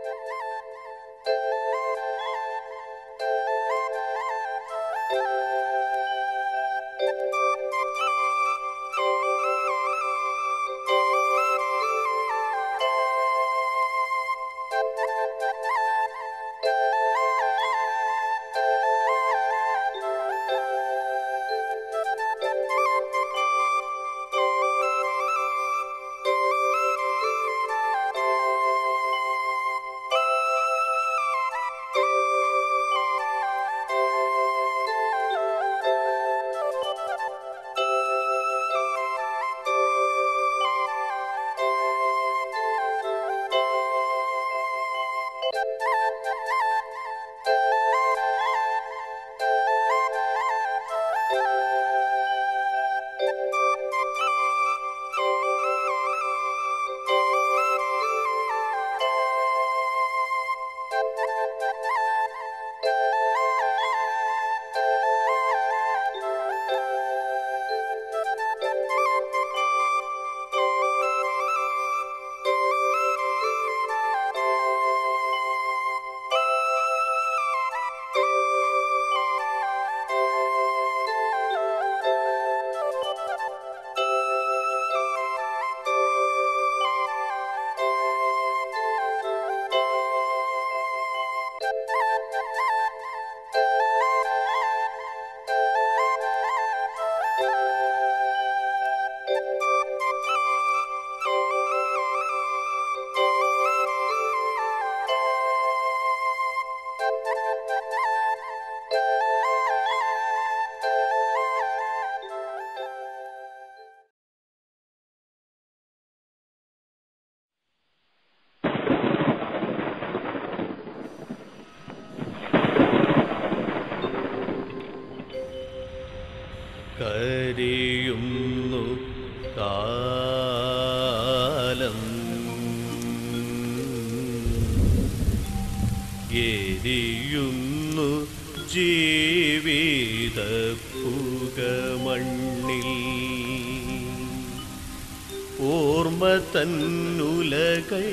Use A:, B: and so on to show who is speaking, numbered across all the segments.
A: കരിയുന്നു കാലം എരിയുന്നു ജീവിത പുകമണ്ണിൽ ഓർമ്മ തന്നുലകൾ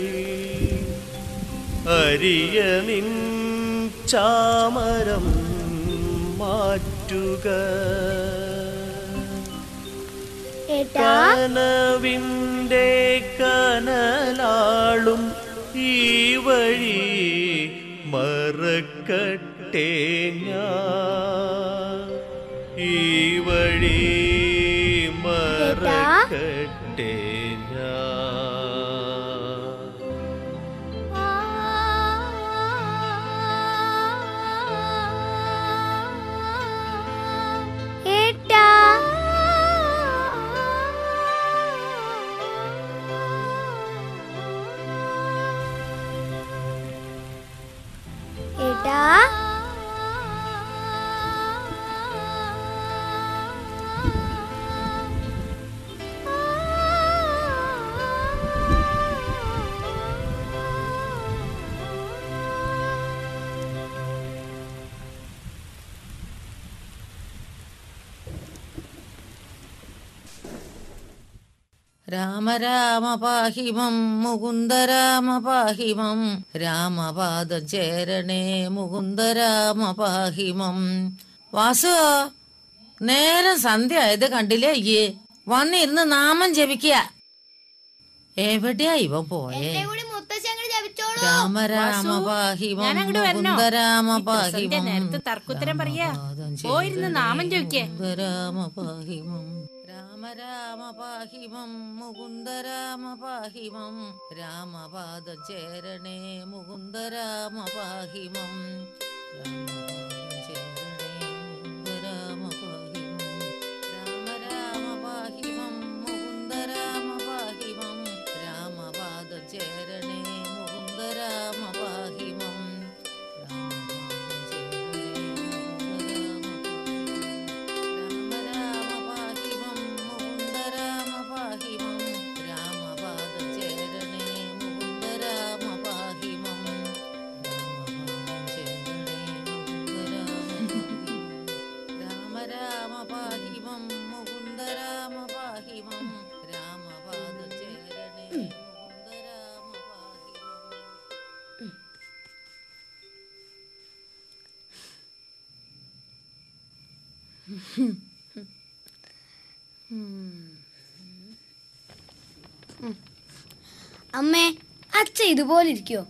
A: അരിയ നിൻ ചാമരം മാറ്റുക
B: ഏട്ടാ
A: കനവിൻ്റെ കനലാളും ഈ വഴി മറക്കട്ടെ ഞാൻ ഈ വഴി മറക്കട്ടെ ഞാൻ
B: ഏട്ടാ ഏട്ടാ
C: രാമ രാമ പാഹിമം മുകുന്ദ രാമ പാഹിമം രാമപാദം ചേരണേ മുകുന്ദ രാമ പാഹിമം വാസു നേരം സന്ധ്യ ആയത് കണ്ടില്ലേ അയ്യേ വന്നിരുന്ന് നാമം ജപിക്കുക എവിടെയാ ഇവൻ പോയേ
B: കൂടി മുത്തശ്ശി അങ്ങോട്ട് ജപിച്ചോളൂ
C: രാമ രാമ
D: വാസു,
C: പാഹിമം
D: ഞാനങ്ങട് വരണോ?
C: മുകുന്ദ രാമ
D: ഇത്ര സന്ധ്യ
C: പാഹിമം
D: നേരത്ത് തർക്കുത്തരം പറയാ.
C: രാമപാദം
D: പോയിരുന്ന് നാമം ജപിക്ക്.
C: മുകുന്ദ രാമ പാഹിമം രാമ രാമ പാഹിമം മുകുന്ദ രാമ പാഹിമം രാമപാദം ചേരണേ മുകുന്ദ രാമ പാഹിമം രാമപാദം ചേരണേ മുകുന്ദ രാമ പാഹിമം രാമ രാമ പാഹിമം മുകുന്ദ രാമ പാഹിമം രാമപാദം ചേരണേ മുകുന്ദ രാമ പാഹിമം രാമപാദം ചേരണേ മുകുന്ദ രാമ പാഹിമം രാമ രാമ പാഹിമം മുകുന്ദ രാമ പാഹിമം രാമപാദം ചേരണേ മുകുന്ദ രാമ പാഹിമം രാമപാദം ചേരണേ മുകുന്ദ
B: അമ്മേ അച്ഛ ഇതുപോലെ ഇരിക്കോ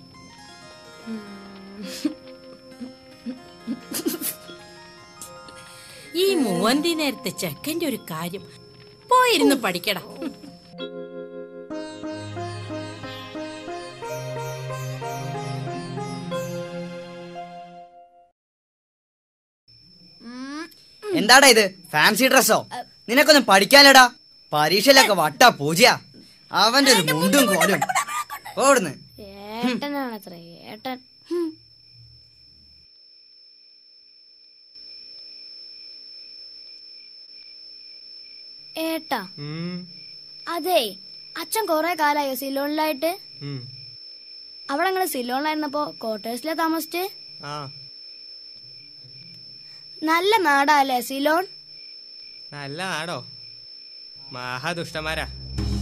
D: ഈ മൂവന്തി നേരത്തെ ചെക്കന്റെ ഒരു കാര്യം പോയിരുന്ന് പഠിക്കടാ
E: എന്താടാ ഇത് ഫാൻസി ഡ്രസ്സോ നിനക്കൊന്നും പഠിക്കാനടാ പരീക്ഷയിലൊക്കെ വട്ട പൂജ അവന്റെ ഒരു മുണ്ടും കോലും ഓടുന്ന്
B: ഏട്ടനാണത്ര ഏട്ടൻ ഹും. ഏട്ടാ
A: ഉം,
B: അതെ അച്ഛൻ കൊറേ കാലായോ സിലോണിലായിട്ട്
A: ഉം.
B: അവിടെ നിങ്ങള് സിലോണിലായിരുന്നപ്പോ ക്വാർട്ടേഴ്സിലെ താമസിച്ച്
A: ആ
B: നല്ല നാടാ അല്ലേ സിലോൺ
F: നല്ല നാടോ മഹാദുഷ്ടന്മാരാ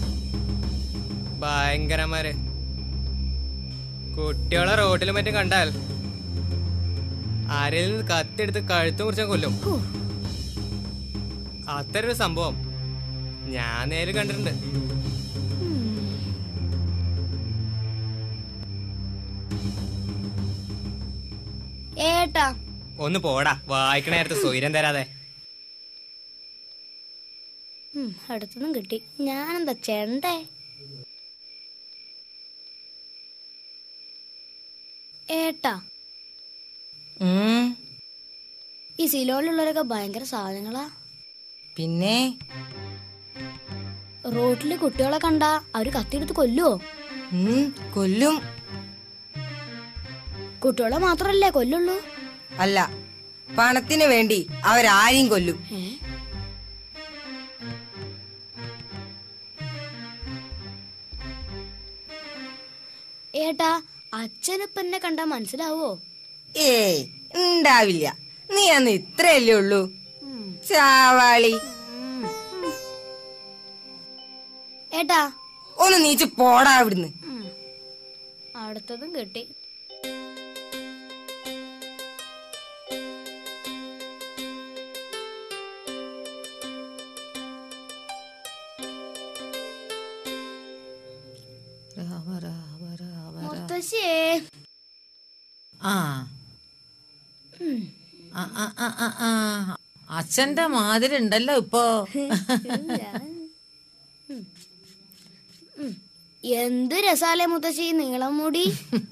F: ഭയങ്കരന്മാര് കുട്ടികളെ റോഡിലും മറ്റും കണ്ടാൽ ആരെയും നിന്ന് കത്തിയെടുത്ത് കഴുത്ത് മുറിച്ചാൽ കൊല്ലും അത്തരൊരു സംഭവം ഞാൻ നേരിൽ കണ്ടിട്ടുണ്ട്
B: ഏട്ടാ
F: ഒന്ന് പോടാ വായിക്കണ നേരത്തെ സ്വൈരം തരാതെ
B: ഉം, അടുത്തൊന്നും കിട്ടി ഞാനെന്താ ചെണ്ടേ ഏട്ടാ
C: ഉം,
B: ഈ സിലോണിലുള്ളവരൊക്കെ ഭയങ്കര സാധനങ്ങളാ
C: പിന്നെ
B: റോഡില് കുട്ടികളെ കണ്ടാ അവര് കത്തിയെടുത്ത് കൊല്ലുവോ
C: ഉം, കൊല്ലും
B: കുട്ടികളെ മാത്രല്ലേ കൊല്ലുള്ളൂ
C: അല്ല പണത്തിന് വേണ്ടി അവരാരെയും കൊല്ലും
B: ഏ? ഏട്ടാ അച്ഛനിപ്പ എന്നെ കണ്ടാ മനസ്സിലാവോ
C: ഏയ് ഉണ്ടാവില്ല നീ അന്ന് ഇത്രയല്ലേ ഉള്ളൂ ചാവാളി
B: ഏട്ടാ
C: ഒന്ന് നീച്ച് പോടാ അവിടുന്ന്
B: ഉം. അടുത്തതും കിട്ടി മുത്തശ്ശിയേ
G: ആ ആ, ആ, ആ, ആ, ആ. അച്ഛന്റെ മാതിരി ഉണ്ടല്ലോ ഇപ്പോ
B: എന്ത് രസാലേ മുത്തശ്ശി നീളം മുടി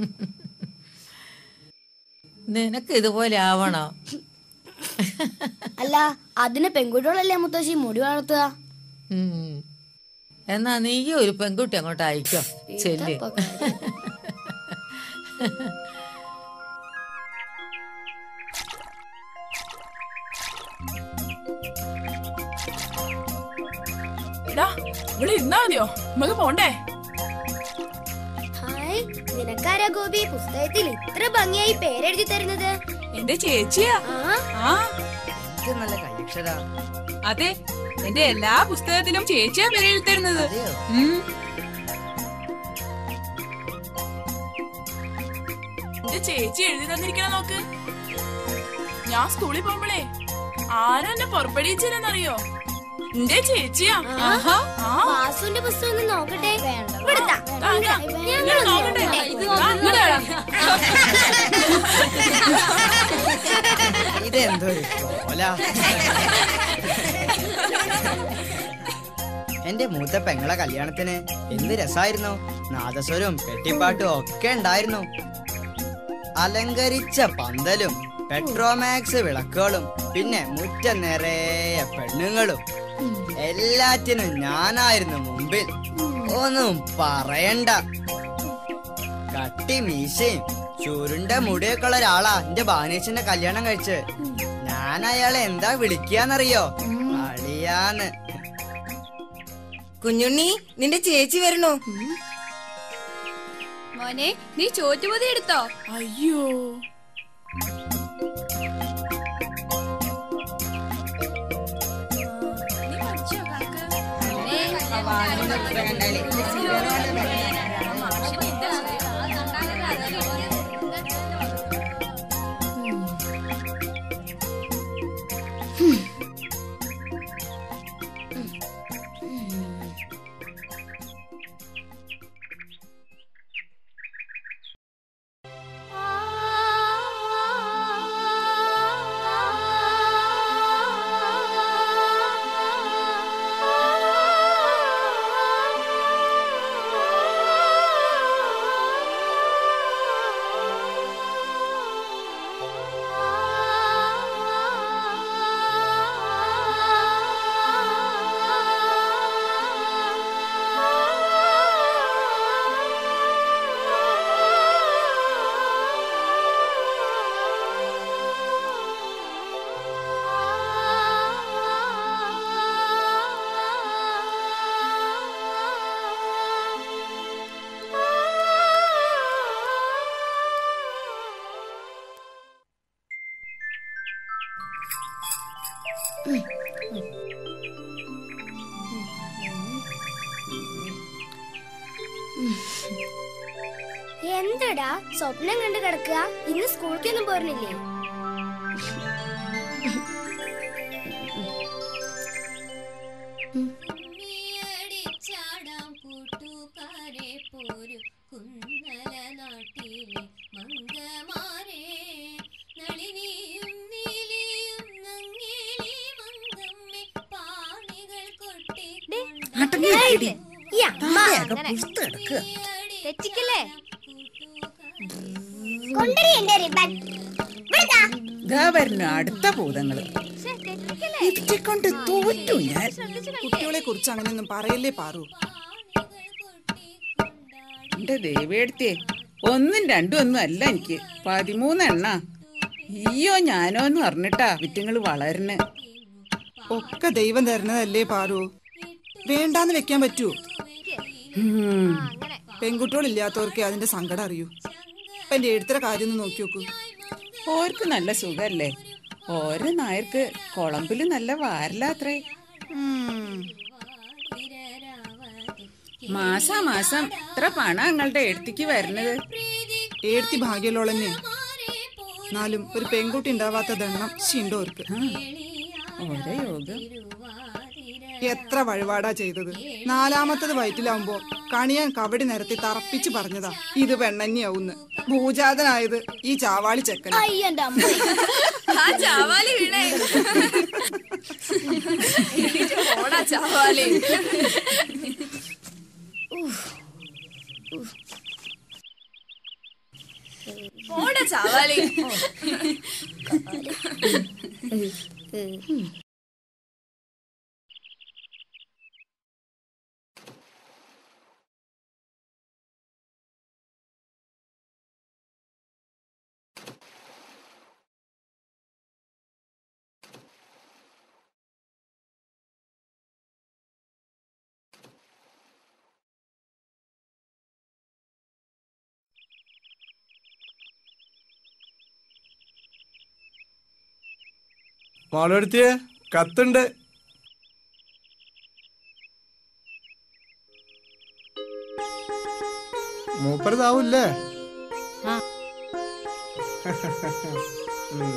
G: നിനക്ക് ഇതുപോലെ ആവണോ
B: അല്ല അതിന് പെൺകുട്ടികളല്ലേ മുത്തശ്ശി മുടി വളർത്തുക
G: ഉം. എന്നാ നീയും ഒരു പെൺകുട്ടി അങ്ങോട്ട് അയക്കോ ചെല്ല്
B: ഇതപ്പോ കാര്യം.
H: എടാ ഇവിടെ ഇരുന്നാ മതിയോ നമുക്ക് പോണ്ടേ
B: ഹായ് നിനക്കാരാ ഗോപി പുസ്തകത്തിൽ ഇത്ര ഭംഗിയായി പേരെഴുതി തരുന്നത്
H: എന്റെ ചേച്ചിയാ
B: ആ
H: ആ
E: ഇത് നല്ല കൈയക്ഷര
H: അതെ എന്റെ എല്ലാ പുസ്തകത്തിലും ചേച്ചിയാ പേരെഴുത്തരുന്നത്
E: അതെയോ
H: എന്റെ ചേച്ചി എഴുതി തന്നിരിക്കണ നോക്ക് ഞാൻ സ്കൂളിൽ പോകുമ്പോഴേ ആരാ എന്നെ പുറപ്പെടുവിച്ചില്ലെന്നറിയോ എന്റെ ചേച്ചിയാ ആഹാ ആ
B: വാസുവിന്റെ പുസ്തകം ഒന്ന് നോക്കട്ടെ
H: ഇവിടുത്താ. ദാ, ദാ. ഇങ്ങോട്ട് നോക്കട്ടെ. ദാ, ഇങ്ങോട്ട് വാ.
E: ഇതെന്തോ ഒരു കോല എന്റെ മൂത്ത പെങ്ങളെ കല്യാണത്തിന് എന്ത് രസായിരുന്നു നാദസ്വരവും പെട്ടിപ്പാട്ടും ഒക്കെ ഉണ്ടായിരുന്നു അലങ്കരിച്ച പന്തലും പെട്രോമാക്സ് വിളക്കുകളും പിന്നെ മുറ്റം നിറയെ പെണ്ണുങ്ങളും എല്ലാറ്റിനും ഞാനായിരുന്നു മുമ്പിൽ ഒന്നും പറയണ്ട കട്ടി മീശയും ചുരുണ്ട മുടിയൊക്കെ ഉള്ള ഒരാളാ എന്റെ ബാനേശന്റെ കല്യാണം കഴിച്ച് ഞാൻ അയാളെ എന്താ വിളിക്കാന്നറിയോ അളിയാന്ന്
C: കുഞ്ഞുണ്ണി നിന്റെ ചേച്ചി വരണോ
B: മോനെ നീ ചോറ്റുപതി എടുത്തോ
H: അയ്യോ
B: എന്തടാ സ്വപ്നം കണ്ട് കിടക്കുക ഇന്ന് സ്കൂളിലേക്കൊന്നും പോരുന്നില്ലേ
I: കുമ്മിയടിച്ചാടാം കൂട്ടുകാരെ പോരു കുന്നല നാട്ടിലെ മംഗമാരെ നളിനിയും നീലിയും നങ്ങേലി മംഗമ്മെ പാണികൾ കൊട്ടി
B: ഈ അമ്മ
I: തെറ്റിക്കല്ലേ
B: കൊണ്ടടി എന്റെ റിബൺ ഇവിടുത്താ.
J: ദാ വരുന്നു അടുത്ത ഭൂതങ്ങള് ഇറ്റിക്കൊണ്ട് തോറ്റു ഞാൻ
H: കുട്ടികളെ കുറിച്ച് അങ്ങനെയൊന്നും പറയല്ലേ പാറു
J: എന്റെ ദേവേടത്തിയെ ഒന്നും രണ്ടും ഒന്നും അല്ല എനിക്ക് പതിമൂന്നെണ്ണ ഈയോ ഞാനോ എന്ന് പറഞ്ഞിട്ടാ വിറ്റുങ്ങള് വളരുന്ന്
H: ഒക്കെ ദൈവം തരുന്നതല്ലേ പാറു വേണ്ടാന്ന് വെക്കാൻ പറ്റൂ
J: ഉം.
H: പെൺകുട്ടികളില്ലാത്തവർക്ക് അതിന്റെ സങ്കടം അറിയൂ ഇപ്പൊ എന്റെ എഴുത്തര കാര്യം ഒന്ന് നോക്കി നോക്കൂ
J: ഓർക്ക് നല്ല സുഖല്ലേ ഓരോ നായർക്ക് കുളമ്പില് നല്ല വാരലാത്രേ മാസാ മാസം ഇത്ര പണം നിങ്ങളുടെ എഴുത്തിക്ക് വരുന്നത്
H: ഏഴ്ത്തി ഭാഗ്യമുള്ളതന്നെ എന്നാലും ഒരു പെൺകുട്ടി ഉണ്ടാവാത്ത ദണ്ണം ശിണ്ടോർക്ക്
J: ഓരോ യോഗം
H: എത്ര വഴിപാടാ ചെയ്തത് നാലാമത്തത് വയറ്റിലാവുമ്പോ കണിയാൻ കവടി നിരത്തി തറപ്പിച്ച് പറഞ്ഞതാ ഇത് പെണ്ണന്നെയാവുന്ന് ഭൂജാതനായത് ഈ ചാവാളി ചെക്കൻ
B: അയ്യോ എന്റെ അമ്മ
K: ആ ചാവാലി വീണേ ഓടാ ചാവാലി ഓടാ ചാവാലി
L: മോളെടുത്തിയ കത്തുണ്ട് മൂപ്പരതാവൂല്ലേ
D: ആ.
L: ഉം.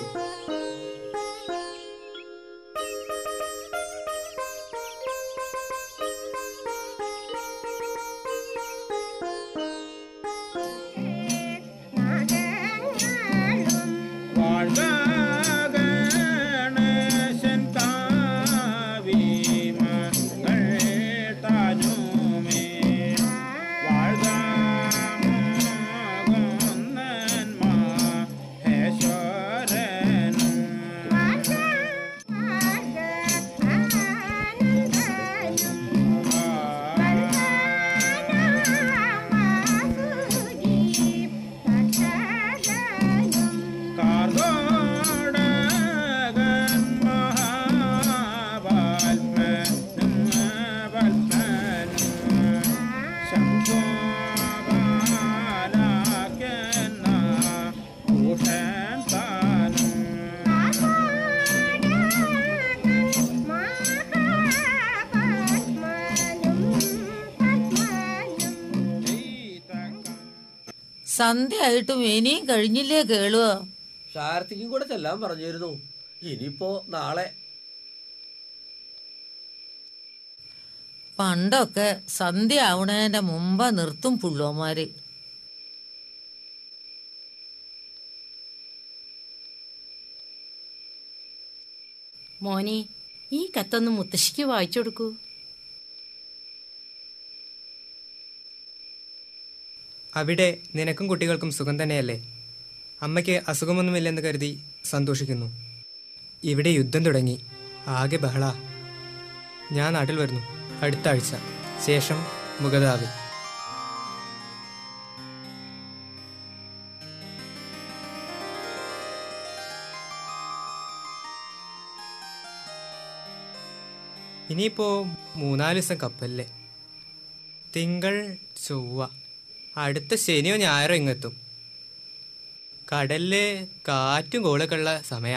G: സന്ധ്യ ആയിട്ടും ഇനിയും കഴിഞ്ഞില്ലേ കേളുവോ
M: ഷാരത്തിക്കും കൂടെ ചെല്ലാൻ പറഞ്ഞിരുന്നു ഇനിയിപ്പോ നാളെ
G: പണ്ടൊക്കെ സന്ധ്യ ആവണേന്റെ മുമ്പ് നിർത്തും പുള്ളോമാര്
D: മോനെ ഈ കത്തൊന്ന് മുത്തശ്ശിക്ക് വായിച്ചു കൊടുക്കൂ
F: അവിടെ നിനക്കും കുട്ടികൾക്കും സുഖം തന്നെയല്ലേ അമ്മയ്ക്ക് അസുഖമൊന്നുമില്ലെന്ന് കരുതി സന്തോഷിക്കുന്നു ഇവിടെ യുദ്ധം തുടങ്ങി ആകെ ബഹള ഞാൻ നാട്ടിൽ വരുന്നു അടുത്ത ആഴ്ച ശേഷം മുഖതാവിൽ ഇനിയിപ്പോ മൂന്നാല് ദിവസം കപ്പല്ലേ തിങ്കൾ ചൊവ്വ അടുത്ത ശനിയോ ഞായറോ ഇങ്ങെത്തും കടലില് കാറ്റും കോളൊക്കെ ഉള്ള സമയാ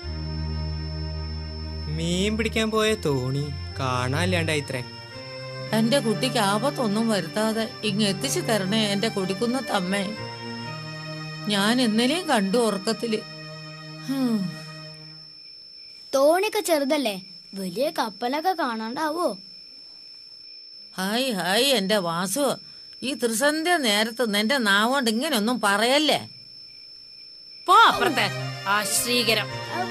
F: മീൻ പിടിക്കാൻ പോയ തോണി കാണാനില്ലാണ്ടായിത്രേ
G: എന്റെ കുട്ടിക്ക് ആപത്തൊന്നും വരുത്താതെ ഇങ്ങ് എത്തിച്ചു തരണേ എന്റെ കൊടിക്കുന്നത്തമ്മേ ഞാൻ ഇന്നലെയും കണ്ടു ഉറക്കത്തില് ഹും.
B: തോണിയൊക്കെ ചെറുതല്ലേ വലിയ കപ്പലൊക്കെ കാണാണ്ടാവോ
G: ഹായ് ഹായ് എന്റെ വാസു ഈ ത്രിസന്ധ്യ നേരത്ത് നിന്റെ നാവോണ്ട് ഇങ്ങനെയൊന്നും പറയല്ലേ
D: പോ അപ്പുറത്തെ ആശ്രീകരം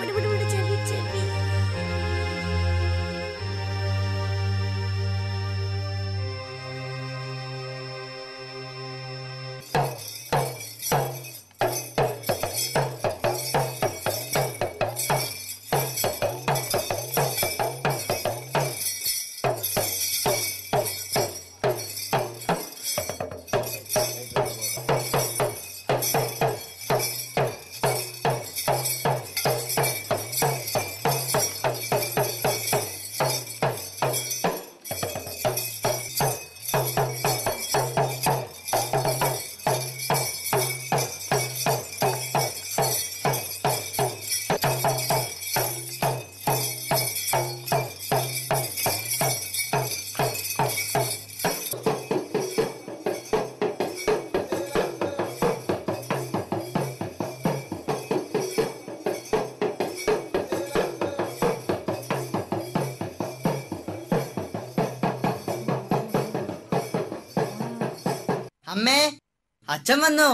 E: അമ്മേ അച്ഛൻ വന്നു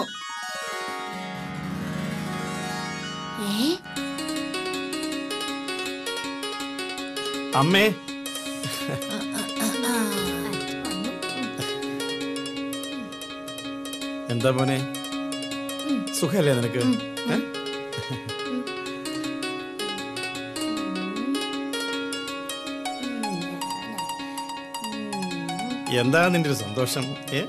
L: അമ്മേ എന്താ മോനെ സുഖല്ലേ നിനക്ക് ഏ? എന്താ നിന്റെ ഒരു സന്തോഷം ഏ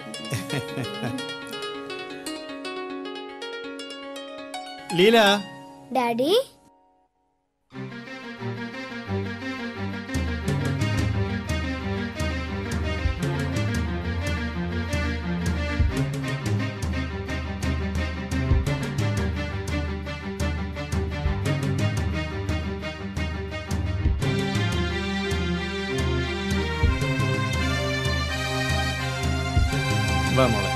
L: ലീല
B: ഡാഡി
L: വാ മോളെ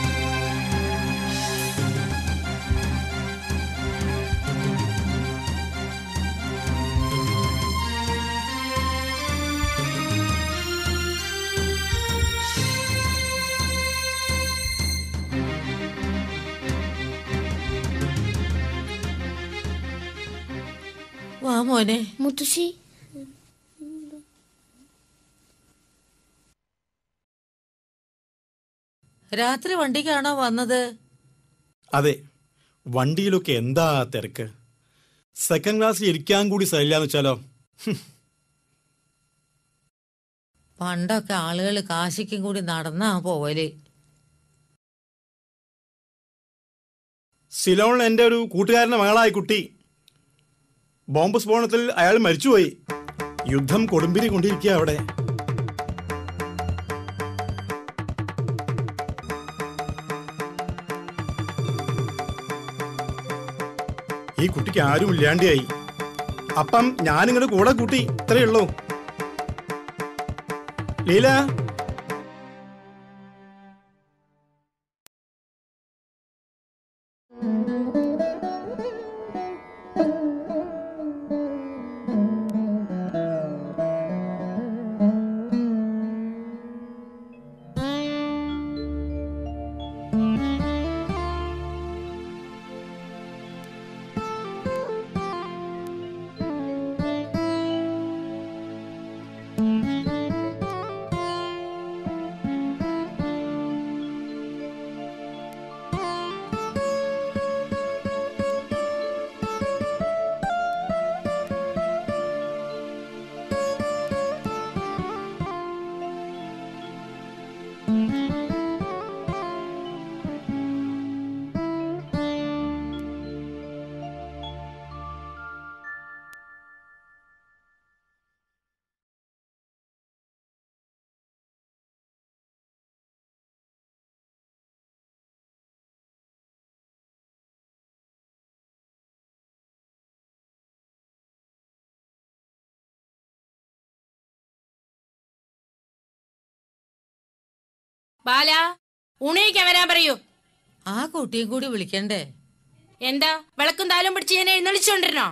G: വാ മോനെ
B: മുത്തശ്ശി
G: രാത്രി വണ്ടിക്കാണോ വന്നത്
L: അതെ വണ്ടിയിലൊക്കെ എന്താ തിരക്ക് സെക്കൻഡ് ക്ലാസ്സിൽ ഇരിക്കാൻ കൂടി സ്ഥലമില്ലാന്ന് വെച്ചാലോ
G: പണ്ടൊക്കെ ആളുകൾ കാശിക്കും കൂടി നടന്നാ പോവല്
L: സിലോണിൽ എൻ്റെ ഒരു കൂട്ടുകാരൻ്റെ മകളായി കുട്ടി ബോംബ് സ്ഫോടനത്തിൽ അയാൾ മരിച്ചുപോയി യുദ്ധം കൊടുമ്പിരി കൊണ്ടിരിക്കുക അവിടെ ഈ കുട്ടിക്ക് ആരും ഇല്ലാണ്ടായി അപ്പം ഞാനിങ്ങോട്ട് കൂടെ കൂട്ടി ഇത്രയേ ഉള്ളൂ ലീല
D: ബാല ഉണയിക്കാൻ വരാൻ പറയൂ
G: ആ കുട്ടിയും കൂടി വിളിക്കണ്ടേ
D: എന്താ വിളക്കും താലും പിടിച്ച് ഞാൻ എഴുന്നള്ളിച്ചോണ്ടിരുന്നോ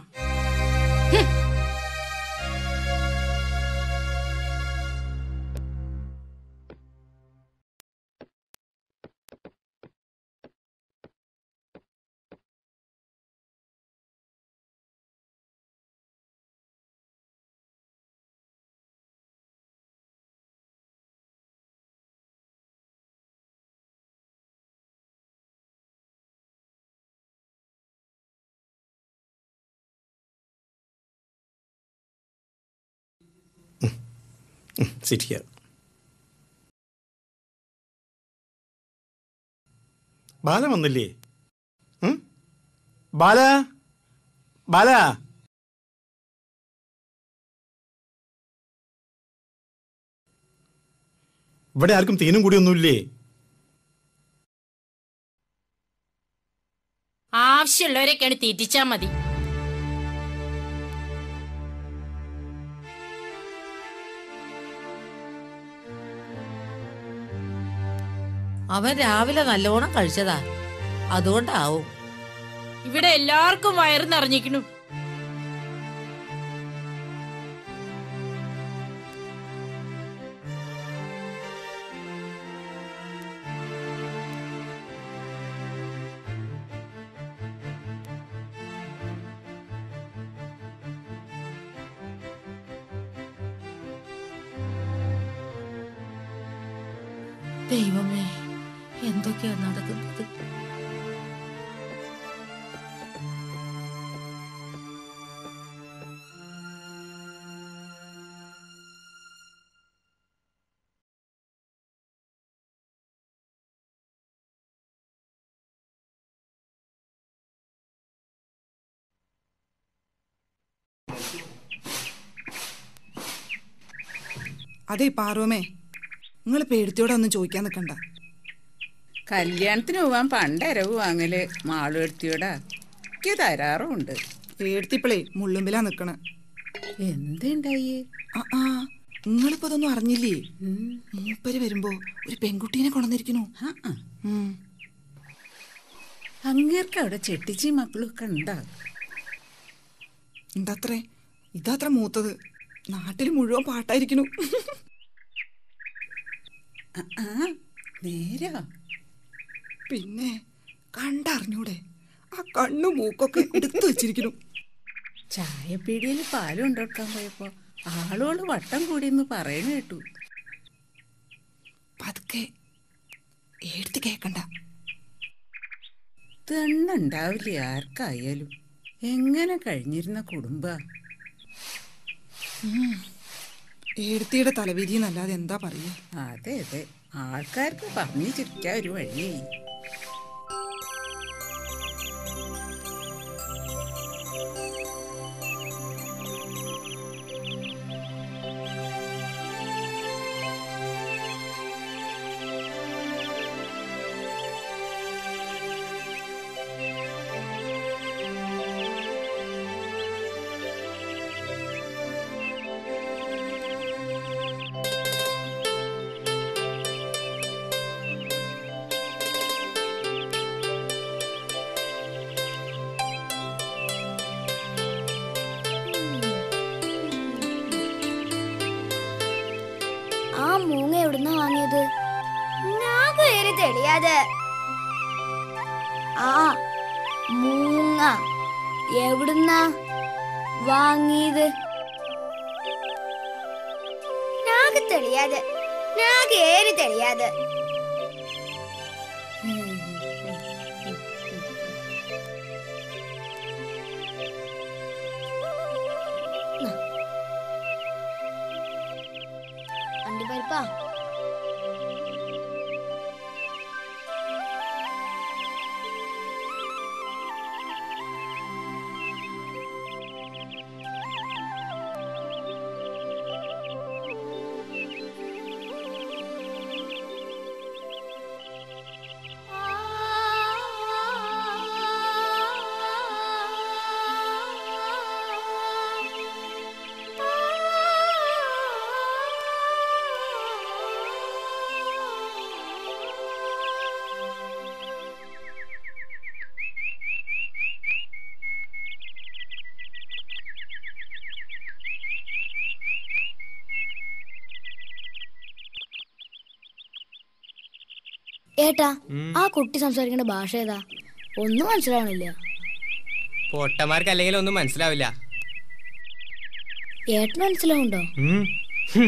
L: സിറ്റ് ഹിയർ ബാല വന്നില്ലേ ഉം? ബാല ബാല ഇവിടെ ആർക്കും തേനും കൂടി ഒന്നുമില്ലേ
D: ആവശ്യമുള്ളവരൊക്കെയാണ് തീറ്റിച്ചാ മതി
G: അവൻ രാവിലെ നല്ലോണം കഴിച്ചതാ അതുകൊണ്ടാവും
D: ഇവിടെ എല്ലാവർക്കും വയറ് നിറഞ്ഞിക്കണു
G: ദൈവമേ എന്തൊക്കെയാ നടക്കുന്നത്
H: അതെ പാറോമേ നിങ്ങൾ പേടിത്തോടെ ഒന്നും ചോദിക്കാൻ നിൽക്കണ്ട
J: കല്യാണത്തിന് പോവാൻ പണ്ട് അരവ് വാങ്ങല് മാളു എടുത്തിയോടാ എനിക്ക് തരാറുമുണ്ട്
H: പേടിത്തിപ്പളേ മുള്ളുമ്പിലാ നിക്കണ
J: എന്തുണ്ടായി
H: ആ ആ നിങ്ങളിപ്പോ ഇതൊന്നും അറിഞ്ഞില്ലേ മൂപ്പര് വരുമ്പോ ഒരു പെൺകുട്ടീനെ കൊണ്ടുവന്നിരിക്കണു ഉം.
J: അങ്ങേർക്ക് അവിടെ ചെട്ടിച്ചി മക്കളും ഒക്കെ ഉണ്ടാ
H: എന്താത്രേ ഇതാത്ര മൂത്തത് നാട്ടിൽ മുഴുവൻ പാട്ടായിരിക്കണു
J: ആ നേരാ
H: പിന്നെ കണ്ടറിഞ്ഞൂടെ ആ കണ്ണു മൂക്കൊക്കെ എടുത്തു വെച്ചിരിക്കണു
J: ചായപ്പീടിയിൽ പാല് കൊണ്ടുകൊടുക്കാൻ പോയപ്പോ ആളുകൾ വട്ടം കൂടിയെന്ന് പറയണ കേട്ടു
H: പതുക്കെ എടുത്ത് കേക്കണ്ട
J: തെണ്ണുണ്ടാവില്ലേ ആർക്കായാലും എങ്ങനെ കഴിഞ്ഞിരുന്ന കുടുംബ
H: എടുത്തിയുടെ തലവിധി എന്നല്ലാതെ എന്താ പറയുക
J: അതെ അതെ ആൾക്കാർക്ക് പറഞ്ഞു ചിരിക്കാൻ ഒരു വഴിയായി
B: ആ മൂങ്ങ എവിടുന്നാ വാങ്ങിയത് നാക്ക് ഏറി തെളിയാതെ ആ മൂങ്ങ എവിടുന്നാ വാങ്ങിയത് നാക്ക് തെളിയാതെ നാക്ക് ഏറി തെളിയാതെ അണ്ടിപ്പരിപ്പാ ഏട്ടാ
F: ഉം.
B: ആ കുട്ടി സംസാരിക്കേണ്ട ഭാഷ ഏതാ ഒന്നും മനസ്സിലാവണില്ല
F: പൊട്ടന്മാർക്ക് അല്ലെങ്കിൽ ഒന്നും മനസ്സിലാവില്ല
B: ഏട്ടന് മനസ്സിലാവുണ്ടോ
F: ഉം. ഹും.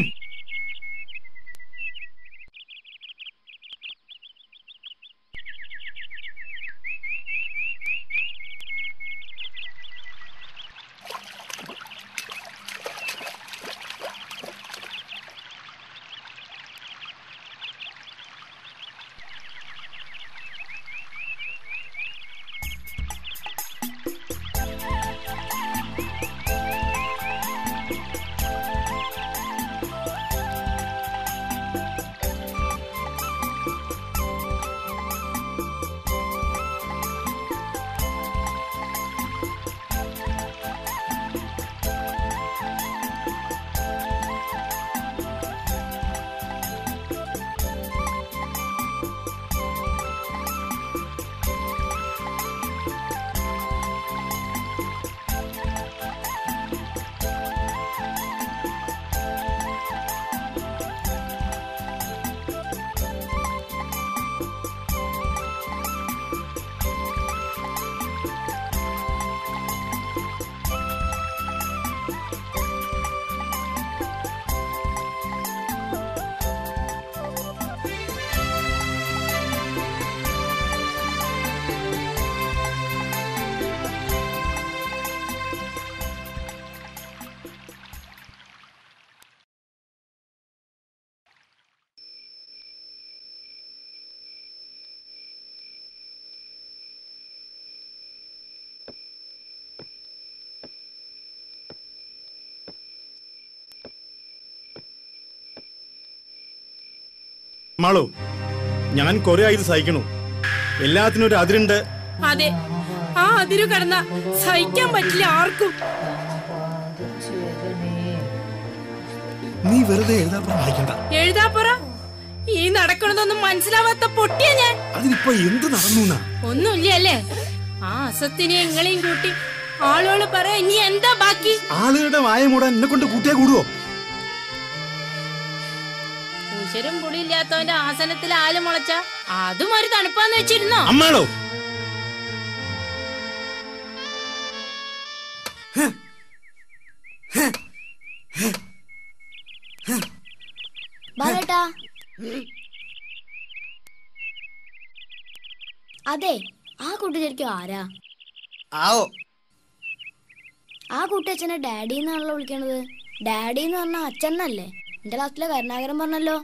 L: മാളു ഞാൻ കുറെ ആയി ഇത് സഹിക്കണു എല്ലാത്തിനും ഒരു അതിരുണ്ട്
D: അതെ ആ അതിരു കടന്ന സഹിക്കാൻ പറ്റില്ല ആർക്കും
L: നീ വെറുതെ എഴുതാപ്പുറം വായിക്കണ്ട
D: എഴുതാപ്പുറ ഈ നടക്കണതൊന്നും മനസ്സിലാവാത്ത പൊട്ടിയ ഞാൻ
L: അതിനിപ്പോ എന്ത് നടന്നു എന്നാ?
D: ഒന്നുമില്ല അല്ലേ ആ അസത്തിനെ എങ്ങളെയും കൂട്ടി ആളുകള് പറയാ ഇനി എന്താ ബാക്കി
L: ആളുകളുടെ വായ മൂടാൻ എന്നെ കൊണ്ട് കൂട്ടിയാ കൂടുവോ
D: ഉശരും പുളിയില്ലാത്തവന്റെ ആസനത്തിൽ ആല് മുളച്ച അതും ഒരു തണുപ്പാന്ന് വെച്ചിരുന്നോ
L: അമ്മാളോ
B: ബാലേട്ടാ അതെ ആ കുട്ടി ശരിക്കും ആരാ
E: ആവോ
B: ആ കുട്ടി അച്ഛനെ ഡാഡി എന്നാണല്ലോ വിളിക്കണത് ഡാഡി എന്ന് പറഞ്ഞ അച്ഛനല്ലേ എന്റെ ക്ലാസ്സിലെ കരുണാകരൻ പറഞ്ഞല്ലോ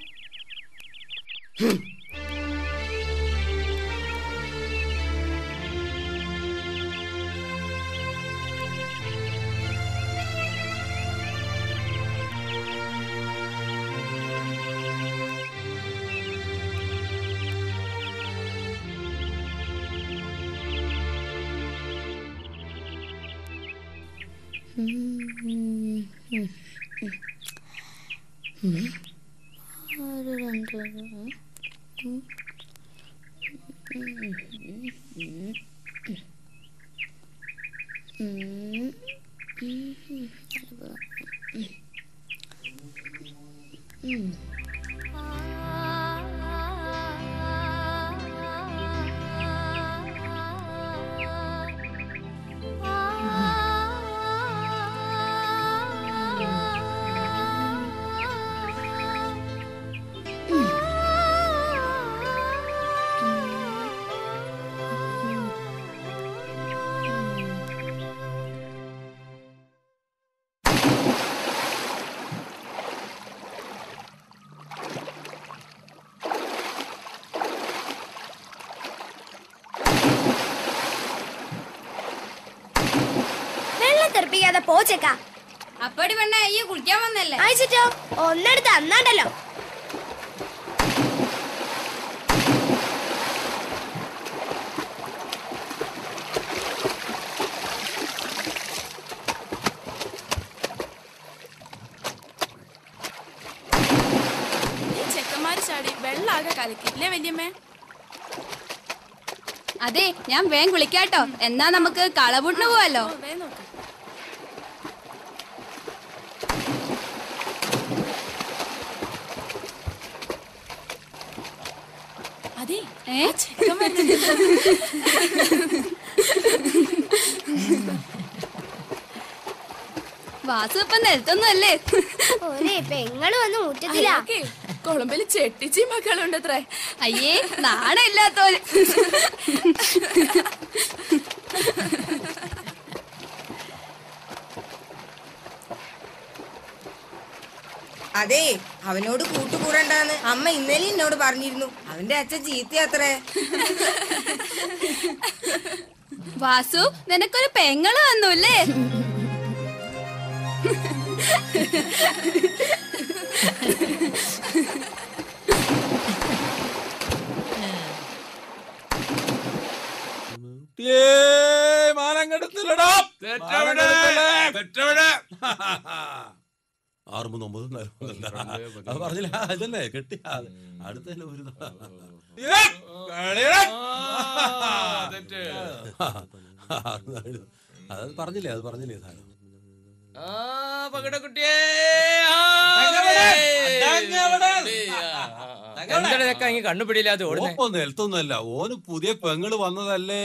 B: ഒരു രണ്ട് ഉം. ഉം. ഉം. വെള്ളം തെറിപ്പിക്കാതെ പോച്ചേക്ക
K: അപ്പടി പെണ്ണ അയ്യോ കുളിക്കാൻ വന്നല്ലേ
B: അയച്ചിട്ടോ ഒന്നെടുത്ത് അന്നാണ്ടല്ലോ
K: ഈ ചെക്കന്മാര് ചാടി വെള്ളാകെ കലക്കി ഇല്ലേ വല്യമ്മേ അതെ ഞാൻ വേഗം കുളിക്കാട്ടോ എന്നാ നമുക്ക് കളപുട്ടിന് പോവല്ലോ അതെ ആ ചെക്കൻ വരുന്നുണ്ട്.
N: വാസു ഇപ്പൊ നിലത്തൊന്നും അല്ലേ
B: ഒരേ പെങ്ങള് വന്ന് മുറ്റത്തിലാ
K: അയാൾക്കേ കൊളംബില് ചെട്ടിച്ചി മക്കളുണ്ട് അത്രേ
N: അയ്യേ നാണമില്ലാത്തോല്
O: അതെ അവനോട് കൂട്ടുകൂടണ്ടാന്ന് അമ്മ ഇന്നലെ എന്നോട് പറഞ്ഞിരുന്നു അവന്റെ അച്ഛൻ ചീത്തയാത്രേ
N: വാസു നിനക്കൊരു പെങ്ങള് വന്നൂല്ലേ
M: മാനം കെടുത്തില്ലടാ
P: തെറ്റവിടെ, തെറ്റവിടെ. ആറ് മൂന്ന് ഒമ്പത് നാല് മൂന്ന് രണ്ട്. അത് പറഞ്ഞില്ല ഇതല്ലേ കെട്ടി അടുത്തല്ലേ ഒരു അത് പറഞ്ഞില്ലേ അത് പറഞ്ഞില്ലേ സാധനം
M: ആ പകടക്കുട്ടിയേ
F: എന്താണ് ഇതൊക്കെ അങ്ങ് കണ്ണുപിടിയില്ലാതെ ഓടുന്നേ
P: ഓപ്പോ നിലത്തൊന്നുമല്ല ഓന് പുതിയ പെങ്ങള് വന്നതല്ലേ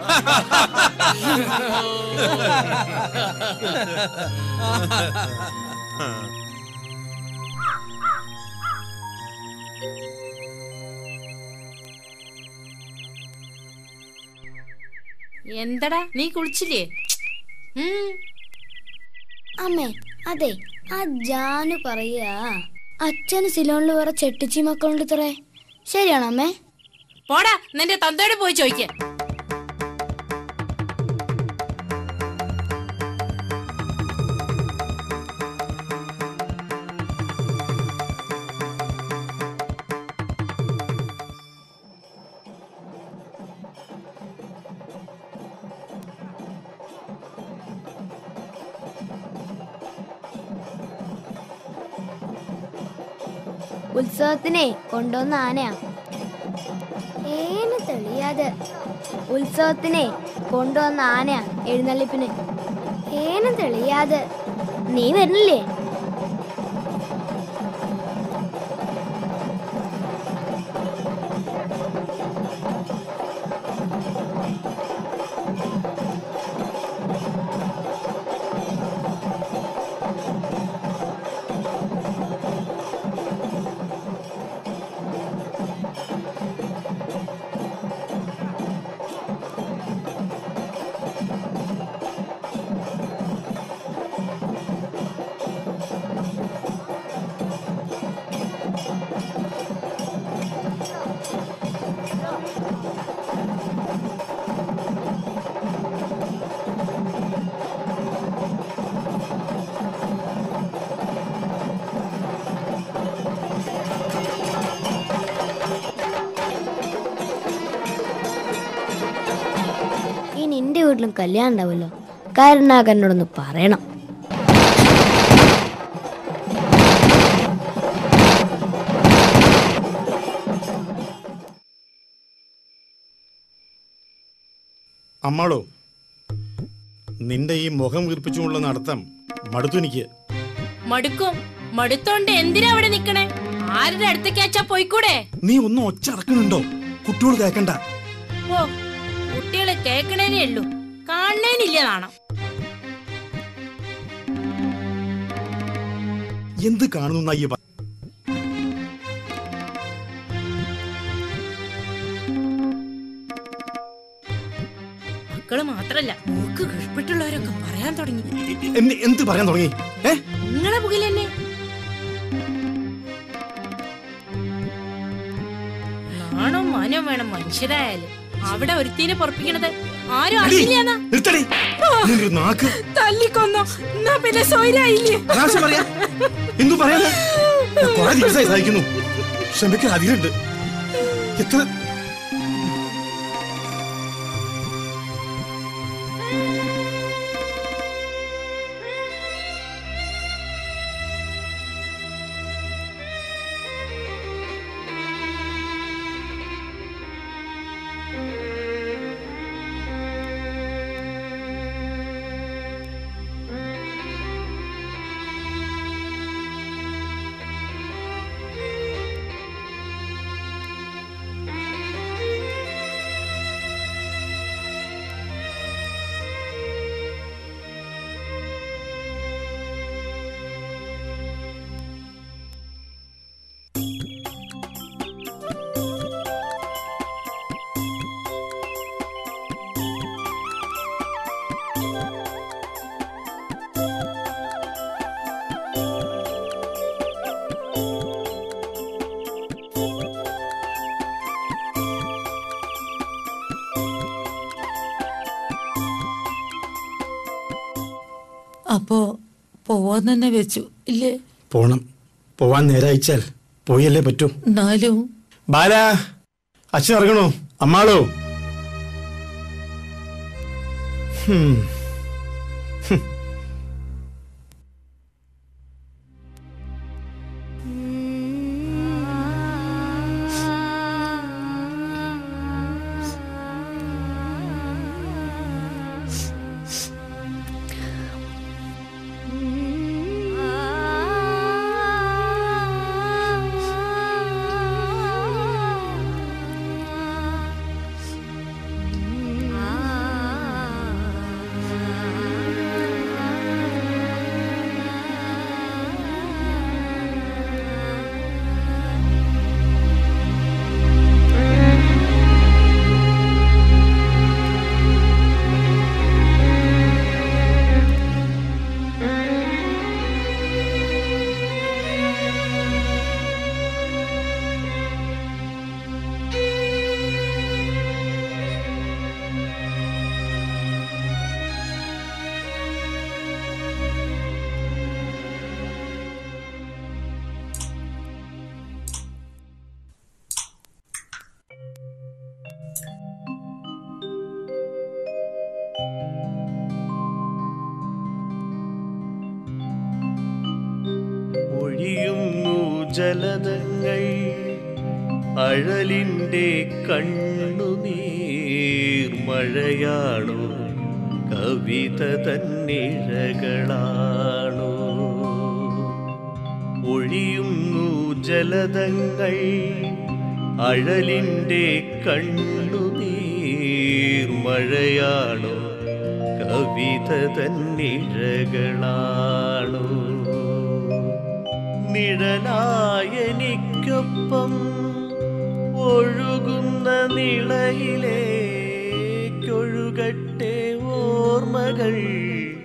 D: എന്തടാ നീ കുളിച്ചില്ലേ ഉം.
B: അമ്മേ അതെ ആ ജാനു പറയാ അച്ഛന് സിലോണിൽ വേറെ ചെട്ടിച്ചി മക്കളുണ്ട് ഇത്രേ ശരിയാണോ അമ്മേ
D: പോടാ നിന്റെ തന്തയോട് പോയി ചോദിക്ക
B: ഉത്സവത്തിനെ കൊണ്ടുവന്ന ആനയാ ഏന് തെളിയാതെ ഉത്സവത്തിനെ കൊണ്ടുവന്ന ആനയാ എഴുന്നള്ളിപ്പിന് ഏനും തെളിയാതെ നീ വരുന്നില്ലേ ഇനി എന്റെ വീട്ടിലും കല്യാണം ഉണ്ടാവുമല്ലോ കരുണാകരനോടൊന്ന് പറയണം
L: അമ്മാളോ നിന്റെ ഈ മുഖം വീർപ്പിച്ചുകൊണ്ടുള്ള നടത്തം മടുത്തു എനിക്ക്
D: മടുക്കും മടുത്തോണ്ട് എന്തിനാ അവിടെ നിക്കണേ ആരുടെ അടുത്തേക്കാച്ചാ പോയിക്കൂടെ
L: നീ ഒന്നും ഒച്ച അടക്കണുണ്ടോ കുട്ടിയോട് കേക്കണ്ട
D: ഓ കുട്ടികള് കേക്കണേനേ ഉള്ളൂ കാണണേനില്ല നാണം
L: എന്ത് കാണുന്നു ഈ പ-
D: മക്കള് മാത്രല്ല മൂക്ക് കിഴപ്പിട്ടുള്ളവരൊക്കെ പറയാൻ തുടങ്ങി
L: എന്ത് എന്ത് പറയാൻ തുടങ്ങി ഏ
D: നിങ്ങളെ പുകിൽ തന്നെ നാണം മാനം വേണം മനുഷ്യരായാലും അവിടെ ഒരുത്തീനെ പൊറപ്പിക്കണത് ആരും
L: എടി,
D: അറിയില്ലാന്നാ
L: നിർത്തടി നിന്റെ ഒരു നാക്ക്
D: തല്ലിക്കൊന്നോ എന്നാ പിന്നെ സോയിരായില്ലേ
L: അനാവശ്യം പറയാ എന്തു പറയാനാ ഞാൻ കുറെ ദിവസമായി സഹിക്കുന്നു ക്ഷമിക്കാൻ അതിലുണ്ട് എത്ര
B: ആ
G: അപ്പോ പോവാൻ തന്നെ വെച്ചു ഇല്ലേ
L: പോണം പോവാൻ നേരായിച്ചാൽ പോയല്ലേ പറ്റൂ
G: എന്നാലും
L: ബാല അച്ഛൻ ഇറങ്ങണോ അമ്മാളോ ഹും. ഹും.
A: ഒഴിയുന്നു ജലതങ്ങൾ അഴലിൻ്റെ കണ്ണുനീർ മഴയാണോ കവിത തന്നിഴകളാണോ ഒഴിയുന്നു ജലതങ്ങൾ അഴലിൻ്റെ കണ്ണുനീർ മഴയാണോ കവിത തന്നിഴകളാണോ നിഴലായനിക്കൊപ്പം ഒഴുകുന്ന നിളയിലേക്കൊഴുകട്ടെ ഓർമ്മകൾ